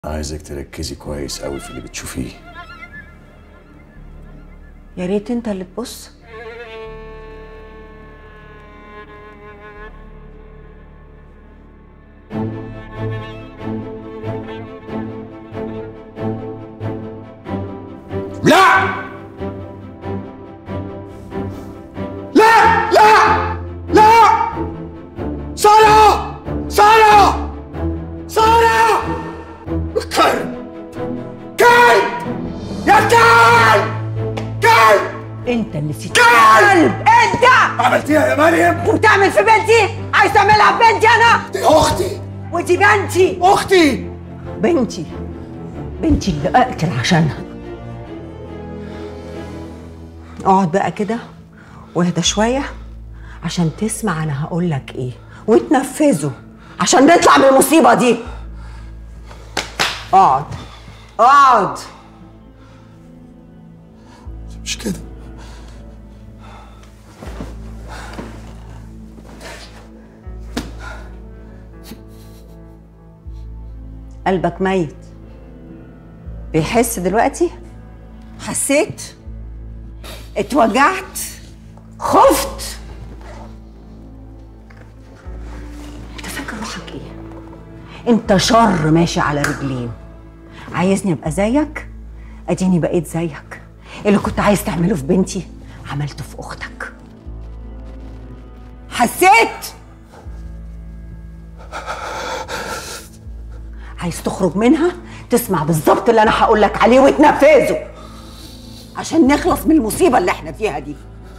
عايزك تركزي كويس قوي في اللي بتشوفيه يا ريت انت اللي تبص لا لا لا لا سارة سارة سارة كلب كلب يا كلب كلب انت اللي نسيت كلب انت عملتيها يا مريم وبتعمل في بنتي عايز تعملها في بنتي انا دي اختي ودي بنتي اختي بنتي بنتي اللي اقتل عشانها اقعد بقى كده واهدى شويه عشان تسمع انا هقول لك ايه وتنفذه عشان نطلع من المصيبه دي اقعد اقعد مش كده قلبك ميت بيحس دلوقتي حسيت اتوجعت خفت انت فاكر روحك ايه انت شر ماشي على رجلين عايزني ابقى زيك اديني بقيت زيك اللي كنت عايز تعمله في بنتي عملته في اختك حسيت عايز تخرج منها تسمع بالظبط اللي انا هقول لك عليه وتنفذه عشان نخلص من المصيبه اللي احنا فيها دي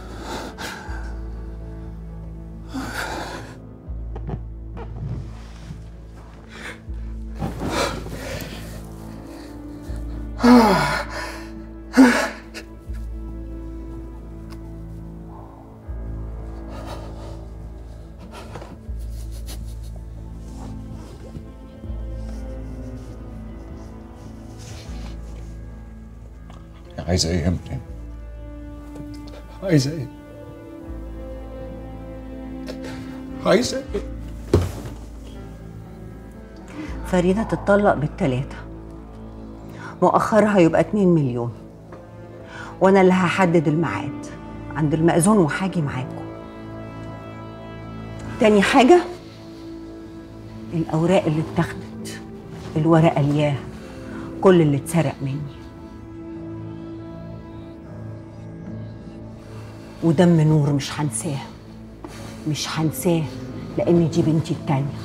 عايزة ايه يا مريم عايزة ايه عايزة ايه فريده تتطلق بالتلاته مؤخرها يبقى 2 مليون وانا اللي هحدد الميعاد عند المأذون وهاجي معاكم تاني حاجه الاوراق اللي اتاخدت الورقه الياه كل اللي اتسرق مني ودم نور مش هنساه مش هنساه لان دي بنتي التانيه